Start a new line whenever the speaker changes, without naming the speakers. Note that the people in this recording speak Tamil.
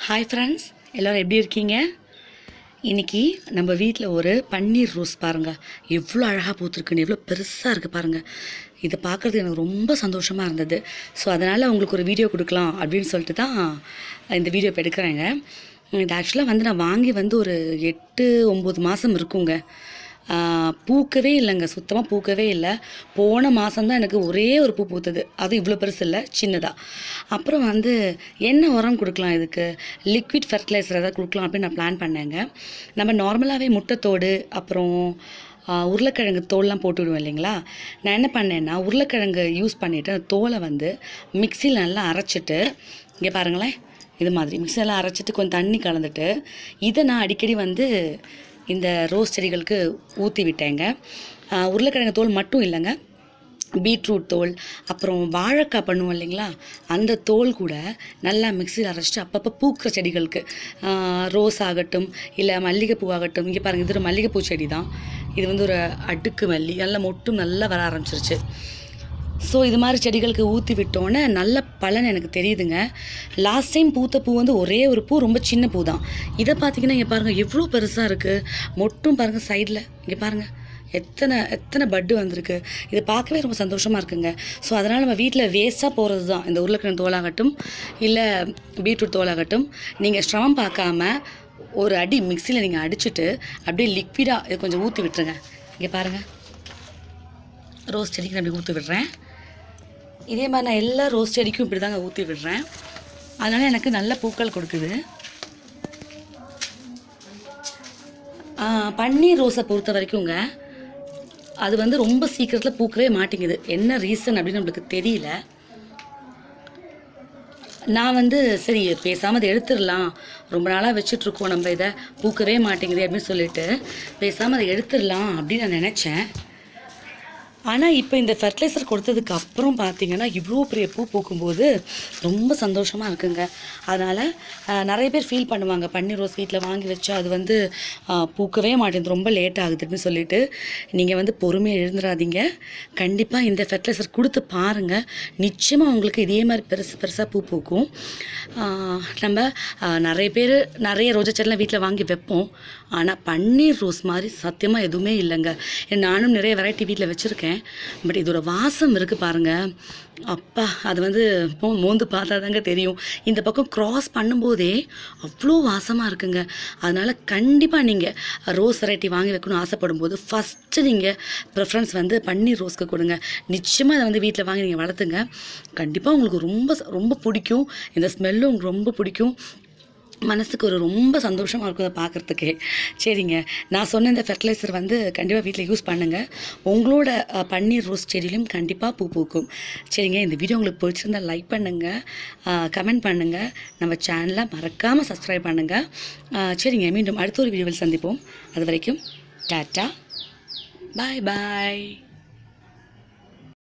ஹாய் ஃப்ரெண்ட்ஸ் எல்லோரும் எப்படி இருக்கீங்க இன்னைக்கு நம்ம வீட்டில் ஒரு பன்னீர் ரோஸ் பாருங்கள் எவ்வளோ அழகாக பூத்துருக்குன்னு எவ்வளோ பெருசாக இருக்குது பாருங்கள் இதை பார்க்குறது எனக்கு ரொம்ப சந்தோஷமாக இருந்தது ஸோ அதனால் உங்களுக்கு ஒரு வீடியோ கொடுக்கலாம் அப்படின்னு சொல்லிட்டு தான் இந்த வீடியோ இப்போ எடுக்கிறேங்க இது ஆக்சுவலாக வந்து நான் வாங்கி வந்து ஒரு எட்டு ஒம்பது மாதம் இருக்குங்க ஆஹ் பூக்கவே இல்லைங்க சுத்தமாக பூக்கவே இல்லை போன மாதம்தான் எனக்கு ஒரே ஒரு பூ பூத்தது அது இவ்வளோ பெருசு இல்லை சின்னதாக அப்புறம் வந்து என்ன உரம் கொடுக்கலாம் இதுக்கு லிக்விட் ஃபெர்டிலைசர் ஏதாவது கொடுக்கலாம் அப்படின்னு நான் பிளான் பண்ணேங்க நம்ம நார்மலாகவே முட்டைத்தோடு அப்புறம் ஆஹ் உருளைக்கிழங்கு தோல்லாம் போட்டு விடுவோம் இல்லைங்களா நான் என்ன பண்ணேன்னா உருளைக்கிழங்கு யூஸ் பண்ணிவிட்டு அந்த தோலை வந்து மிக்சியில் நல்லா அரைச்சிட்டு இங்கே பாருங்களேன் இது மாதிரி மிக்சியெல்லாம் அரைச்சிட்டு கொஞ்சம் தண்ணி கலந்துட்டு இதை நான் அடிக்கடி வந்து இந்த ரோஸ் செடிகளுக்கு ஊற்றி விட்டேங்க ஆஹ் உருளைக்கிழங்கு தோல் மட்டும் இல்லைங்க பீட்ரூட் தோல் அப்புறம் வாழைக்காய் பண்ணுவோம் இல்லைங்களா அந்த தோல் கூட நல்லா மிக்சியில் அரைச்சிட்டு அப்பப்போ பூக்கிற செடிகளுக்கு ஆஹ் ரோஸ் ஆகட்டும் இல்லை மல்லிகைப்பூ ஆகட்டும் இங்கே பாருங்கள் இது ஒரு மல்லிகைப்பூ செடி தான் இது வந்து ஒரு அடுக்கு மல்லி நல்லா மொட்டும் நல்லா வர ஆரம்பிச்சிருச்சு ஸோ இது மாதிரி செடிகளுக்கு ஊற்றி விட்டோன்னே நல்ல பலன் எனக்கு தெரியுதுங்க லாஸ்ட் டைம் பூத்த பூ வந்து ஒரே ஒரு பூ ரொம்ப சின்ன பூ தான் இதை பார்த்தீங்கன்னா இங்கே பாருங்கள் எவ்வளோ பெருசாக இருக்குது மொட்டும் பாருங்கள் சைடில் இங்கே பாருங்கள் எத்தனை எத்தனை பட்டு வந்திருக்கு இது பார்க்கவே ரொம்ப சந்தோஷமாக இருக்குங்க ஸோ அதனால் நம்ம வீட்டில் வேஸ்ட்டாக போகிறது தான் இந்த உருளைக்கிழங்கு தோலாகட்டும் இல்லை பீட்ரூட் தோலாகட்டும் நீங்கள் ஸ்ட்ராம் பார்க்காம ஒரு அடி மிக்சியில் நீங்கள் அடிச்சுட்டு அப்படியே லிக்விடாக இது கொஞ்சம் ஊற்றி விட்டுருங்க இங்கே பாருங்கள் ரோஸ் செடிக்கு நான் அப்படி ஊற்றி விடுறேன் இதே மாதிரி நான் எல்லா ரோஸ் செடிக்கும் இப்படி தாங்க ஊற்றி விடுறேன் அதனால் எனக்கு நல்ல பூக்கள் கொடுக்குது ஆ, பன்னீர் ரோஸை பொறுத்த வரைக்குங்க அது வந்து ரொம்ப சீக்கிரத்தில் பூக்கவே மாட்டேங்குது என்ன ரீசன் அப்படின்னு நம்மளுக்கு தெரியல நான் வந்து சரி பேசாமல் அதை எடுத்துடலாம் ரொம்ப நாளாக வச்சிட்ருக்கோம் நம்ம இதை பூக்கவே மாட்டேங்குது அப்படின்னு சொல்லிட்டு பேசாமல் அதை எடுத்துடலாம் அப்படின்னு நான் நினச்சேன் ஆனால் இப்போ இந்த ஃபெர்டிலைசர் கொடுத்ததுக்கு அப்புறம் பார்த்தீங்கன்னா இவ்வளோ பெரிய பூ பூக்கும்போது ரொம்ப சந்தோஷமாக இருக்குங்க அதனால் நிறைய பேர் ஃபீல் பண்ணுவாங்க பன்னீர் ரோஸ் வீட்டில் வாங்கி வச்சா அது வந்து ஆஹ், பூக்கவே மாட்டேங்குது ரொம்ப லேட் ஆகுதுன்னு சொல்லிட்டு நீங்கள் வந்து பொறுமையாக எழுந்துடாதீங்க கண்டிப்பாக இந்த ஃபெர்டிலைசர் கொடுத்து பாருங்கள் நிச்சயமாக உங்களுக்கு இதே மாதிரி பெருசு பெருசாக பூ பூக்கும் ஆஹ், நம்ம ஆஹ், நிறைய பேர் நிறைய ரோஜா செடிலாம் வீட்டில் வாங்கி வைப்போம் ஆனால் பன்னீர் ரோஸ் மாதிரி சத்தியமாக எதுவுமே இல்லைங்க ஏன்னா நானும் நிறைய வெரைட்டி வீட்டில் வச்சுருக்கேன் பட் இதோட வாசம் இருக்குது பாருங்கள் அப்பா அது வந்து மோ மோந்து பார்த்தா தாங்க தெரியும் இந்த பக்கம் க்ராஸ் பண்ணும்போதே அவ்வளோ வாசமாக இருக்குங்க அதனால் கண்டிப்பாக நீங்கள் ரோஸ் வெரைட்டி வாங்கி வைக்கணும்னு ஆசைப்படும் போது ஃபஸ்ட்டு நீங்கள் ப்ரிஃபரன்ஸ் வந்து பன்னீர் ரோஸ்க்கு கொடுங்க நிச்சயமாக அதை வந்து வீட்டில் வாங்கி நீங்கள் வளர்த்துங்க கண்டிப்பாக உங்களுக்கு ரொம்ப ரொம்ப பிடிக்கும் இந்த ஸ்மெல்லும் உங்களுக்கு ரொம்ப பிடிக்கும் மனசுக்கு ஒரு ரொம்ப சந்தோஷமாக இருக்கும் அதை பார்க்குறதுக்கே சரிங்க நான் சொன்ன இந்த ஃபெர்டிலைசர் வந்து கண்டிப்பாக வீட்டில் யூஸ் பண்ணுங்கள் உங்களோட அஹ், பன்னீர் ரோஸ் செடியிலும் கண்டிப்பாக பூ பூக்கும் சரிங்க இந்த வீடியோ உங்களுக்கு பிடிச்சிருந்தா லைக் பண்ணுங்கள் கமெண்ட் பண்ணுங்கள் நம்ம சேனலை மறக்காமல் சப்ஸ்கிரைப் பண்ணுங்கள் அஹ், சரிங்க மீண்டும் அடுத்த ஒரு வீடியோவில் சந்திப்போம் அது வரைக்கும் டாட்டா பாய் பாய்